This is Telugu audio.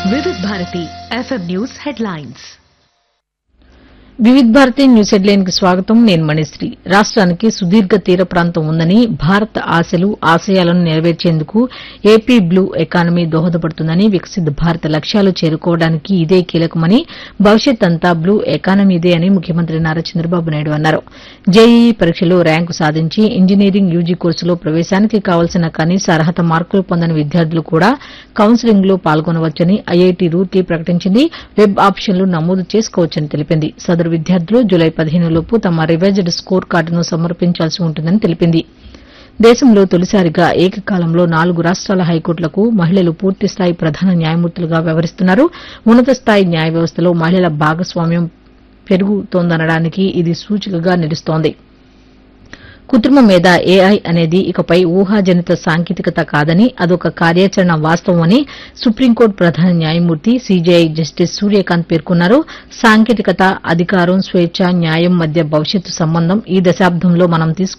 Vividh Bharati FM news headlines Vividh Bharati news headline కి స్వాగతం నేను మణిశ్రీ రాష్ట్రానికి సుదీర్ఘ తీర ప్రాంతం ఉందని భారత్ ఆశలు ఆశయాలను నెరవేర్చేందుకు ఏపీ బ్లూ ఎకానమీ దోహదపడుతుందని వికసిత్ భారత్ లక్ష్యాలు చేరుకోవడానికి ఇదే కీలకమని భవిష్యత్ అంతా బ్లూ ఎకానమీదే అని ముఖ్యమంత్రి నారా చంద్రబాబు నాయుడు అన్నారు జేఈఈ పరీక్షలో ర్యాంకు సాధించి ఇంజనీరింగ్ యూజీ కోర్సులో ప్రవేశానికి కావలసిన కనీస అర్హత మార్కులు పొందని విద్యార్థులు కూడా కౌన్సిలింగ్ లో పాల్గొనవచ్చని ఐఐటి రూర్కీ ప్రకటించింది వెబ్ ఆప్షన్లు నమోదు చేసుకోవచ్చని తెలిపింది సదరు విద్యార్థులు జులై పదిహేనులోపు తమ రివైజ్డ్ స్కోర్ కార్డును సమర్పించాల్సి ఉంటుందని తెలిపింది దేశంలో తొలిసారిగా ఏకకాలంలో నాలుగు రాష్ట్రాల హైకోర్టులకు మహిళలు పూర్తిస్థాయి ప్రధాన న్యాయమూర్తులుగా వ్యవహరిస్తున్నారు ఉన్నత స్థాయి న్యాయ వ్యవస్థలో మహిళల భాగస్వామ్యం పెరుగుతోందనడానికి ఇది సూచికగా నిలుస్తోంది కృత్రిమ మేధ ఏఐ అనేది ఇకపై ఊహాజనిత సాంకేతికత కాదని అదొక కార్యాచరణ వాస్తవమని సుప్రీంకోర్టు ప్రధాన న్యాయమూర్తి సీజేఐ జస్టిస్ సూర్యకాంత్ పేర్కొన్నారు సాంకేతికత అధికారం స్వేచ్ఛ న్యాయం మధ్య భవిష్యత్తు సంబంధం ఈ దశాబ్దంలో మనం తీసుకు